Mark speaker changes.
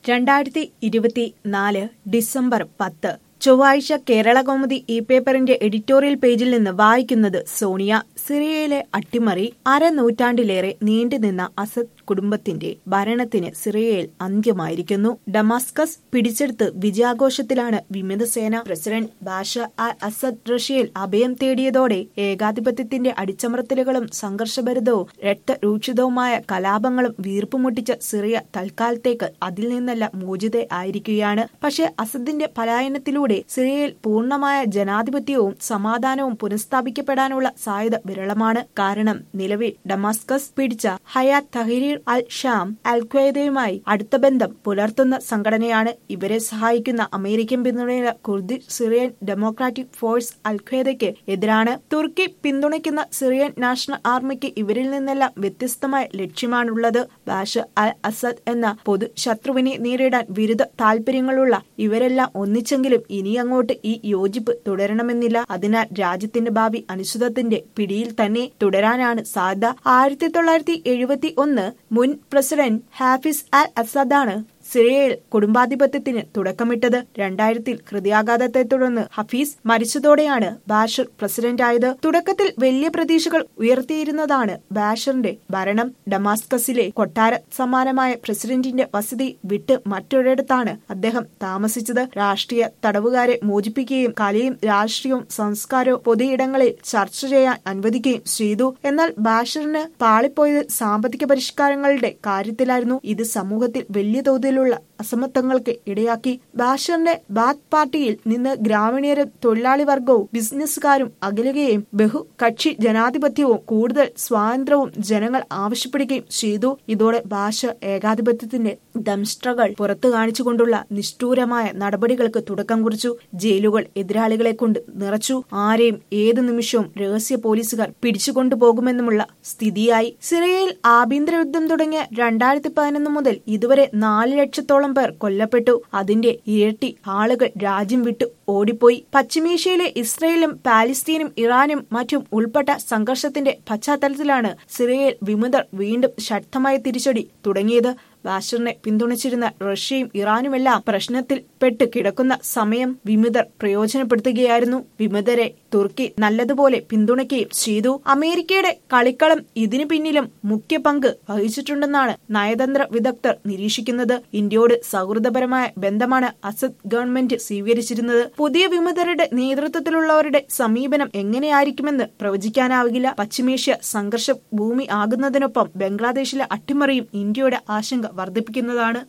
Speaker 1: രണ്ടായിരത്തി ഇരുപത്തിനാല് ഡിസംബർ പത്ത് ചൊവ്വാഴ്ച കേരള കൗമുദി ഇ പേപ്പറിന്റെ എഡിറ്റോറിയൽ പേജിൽ നിന്ന് വായിക്കുന്നത് സോണിയ സിറിയയിലെ അട്ടിമറി അരനൂറ്റാണ്ടിലേറെ നീണ്ടുനിന്ന അസദ് കുടുംബത്തിന്റെ ഭരണത്തിന് സിറിയയിൽ അന്ത്യമായിരിക്കുന്നു ഡമാസ്കസ് പിടിച്ചെടുത്ത് വിജയാഘോഷത്തിലാണ് വിമതസേന പ്രസിഡന്റ് ബാഷ അൽ അസദ് റഷ്യയിൽ അഭയം തേടിയതോടെ ഏകാധിപത്യത്തിന്റെ അടിച്ചമർത്തലുകളും സംഘർഷഭരിതവും രക്തരൂക്ഷിതവുമായ കലാപങ്ങളും വീർപ്പുമുട്ടിച്ച സിറിയ തൽക്കാലത്തേക്ക് അതിൽ നിന്നെല്ലാം മോചിത ആയിരിക്കുകയാണ് പക്ഷേ അസദിന്റെ പലായനത്തിലൂടെ സിറിയയിൽ പൂർണ്ണമായ ജനാധിപത്യവും സമാധാനവും പുനഃസ്ഥാപിക്കപ്പെടാനുള്ള സാധ്യത വിരളമാണ് കാരണം നിലവിൽ ഡമാസ്കസ് പിടിച്ച ഹയാത്ത് തഹരീർ അൽ ഷാം അൽ ഖ്വയ്ദയുമായി അടുത്ത ബന്ധം പുലർത്തുന്ന സംഘടനയാണ് ഇവരെ സഹായിക്കുന്ന അമേരിക്കൻ പിന്തുണയുള്ള Kurdish Syrian Democratic force al ഖ്വയ്ദയ്ക്ക് എതിരാണ് തുർക്കി പിന്തുണയ്ക്കുന്ന സിറിയൻ നാഷണൽ ആർമിക്ക് ഇവരിൽ നിന്നെല്ലാം വ്യത്യസ്തമായ ലക്ഷ്യമാണുള്ളത് ബാഷ അൽ അസദ് എന്ന പൊതു ശത്രുവിനെ നേരിടാൻ വിരുദ്ധ താൽപര്യങ്ങളുള്ള ഇവരെല്ലാം ഒന്നിച്ചെങ്കിലും ഇനി അങ്ങോട്ട് ഈ യോജിപ്പ് തുടരണമെന്നില്ല അതിനാൽ രാജ്യത്തിന്റെ ഭാവി അനിശ്ചിതത്തിന്റെ പിടിയിൽ തന്നെ തുടരാനാണ് സാധ്യത ആയിരത്തി തൊള്ളായിരത്തി എഴുപത്തി ഒന്ന് മുൻ പ്രസിഡന്റ് ഹാഫിസ് അൽ അസദാണ് സിറിയയിൽ കുടുംബാധിപത്യത്തിന് തുടക്കമിട്ടത് രണ്ടായിരത്തിൽ ഹൃദയാഘാതത്തെ തുടർന്ന് ഹഫീസ് മരിച്ചതോടെയാണ് ബാഷർ പ്രസിഡന്റായത് തുടക്കത്തിൽ വലിയ പ്രതീക്ഷകൾ ഉയർത്തിയിരുന്നതാണ് ബാഷറിന്റെ ഭരണം ഡമാസ്കസിലെ കൊട്ടാര സമാനമായ പ്രസിഡന്റിന്റെ വസതി വിട്ട് മറ്റൊരിടത്താണ് അദ്ദേഹം താമസിച്ചത് രാഷ്ട്രീയ തടവുകാരെ മോചിപ്പിക്കുകയും കലയും രാഷ്ട്രീയവും സംസ്കാരവും പൊതുയിടങ്ങളിൽ ചർച്ച ചെയ്യാൻ അനുവദിക്കുകയും ചെയ്തു എന്നാൽ ബാഷറിന് പാളിപ്പോയത് സാമ്പത്തിക പരിഷ്കാരങ്ങളുടെ കാര്യത്തിലായിരുന്നു ഇത് സമൂഹത്തിൽ വലിയ തോതിലുള്ള അസമത്വങ്ങൾക്ക് ഇടയാക്കി ബാഷറിന്റെ ബാത്ത് പാർട്ടിയിൽ നിന്ന് ഗ്രാമീണരും തൊഴിലാളി വർഗവും ബിസിനസ്സുകാരും അകലുകയും ബഹുകക്ഷി ജനാധിപത്യവും കൂടുതൽ സ്വാതന്ത്ര്യവും ജനങ്ങൾ ആവശ്യപ്പെടുകയും ചെയ്തു ഇതോടെ ബാഷ ഏകാധിപത്യത്തിന്റെ ദംഷ്ട്രകൾ പുറത്തു കാണിച്ചുകൊണ്ടുള്ള നിഷ്ഠൂരമായ നടപടികൾക്ക് തുടക്കം കുറിച്ചു ജയിലുകൾ എതിരാളികളെ കൊണ്ട് നിറച്ചു ആരെയും ഏതു നിമിഷവും രഹസ്യ പോലീസുകാർ പിടിച്ചുകൊണ്ടുപോകുമെന്നുമുള്ള സ്ഥിതിയായി സിറിയയിൽ ആഭ്യന്തര യുദ്ധം തുടങ്ങിയ രണ്ടായിരത്തി പതിനൊന്ന് മുതൽ ഇതുവരെ നാല് ലക്ഷത്തോളം പേർ കൊല്ലപ്പെട്ടു അതിന്റെ ഇരട്ടി ആളുകൾ രാജ്യം വിട്ടു ഓടിപ്പോയി പശ്ചിമേഷ്യയിലെ ഇസ്രയേലും പാലസ്തീനും ഇറാനും മറ്റും ഉൾപ്പെട്ട സംഘർഷത്തിന്റെ പശ്ചാത്തലത്തിലാണ് സിറിയയിൽ വിമതർ വീണ്ടും ശക്തമായ തിരിച്ചടി തുടങ്ങിയത് ബാഷറിനെ പിന്തുണച്ചിരുന്ന റഷ്യയും ഇറാനുമെല്ലാം പ്രശ്നത്തിൽ പെട്ട് കിടക്കുന്ന സമയം വിമതർ പ്രയോജനപ്പെടുത്തുകയായിരുന്നു വിമതരെ തുർക്കി നല്ലതുപോലെ പിന്തുണയ്ക്കുകയും ചെയ്തു അമേരിക്കയുടെ കളിക്കളം ഇതിനു പിന്നിലും മുഖ്യ പങ്ക് വഹിച്ചിട്ടുണ്ടെന്നാണ് നയതന്ത്ര വിദഗ്ധർ നിരീക്ഷിക്കുന്നത് ഇന്ത്യയോട് സൗഹൃദപരമായ ബന്ധമാണ് അസദ് ഗവൺമെന്റ് സ്വീകരിച്ചിരുന്നത് പുതിയ വിമതരുടെ നേതൃത്വത്തിലുള്ളവരുടെ സമീപനം എങ്ങനെയായിരിക്കുമെന്ന് പ്രവചിക്കാനാവില്ല പശ്ചിമേഷ്യ സംഘർഷ ഭൂമി ആകുന്നതിനൊപ്പം ബംഗ്ലാദേശിലെ അട്ടിമറിയും ഇന്ത്യയുടെ ആശങ്ക വർദ്ധിപ്പിക്കുന്നതാണ്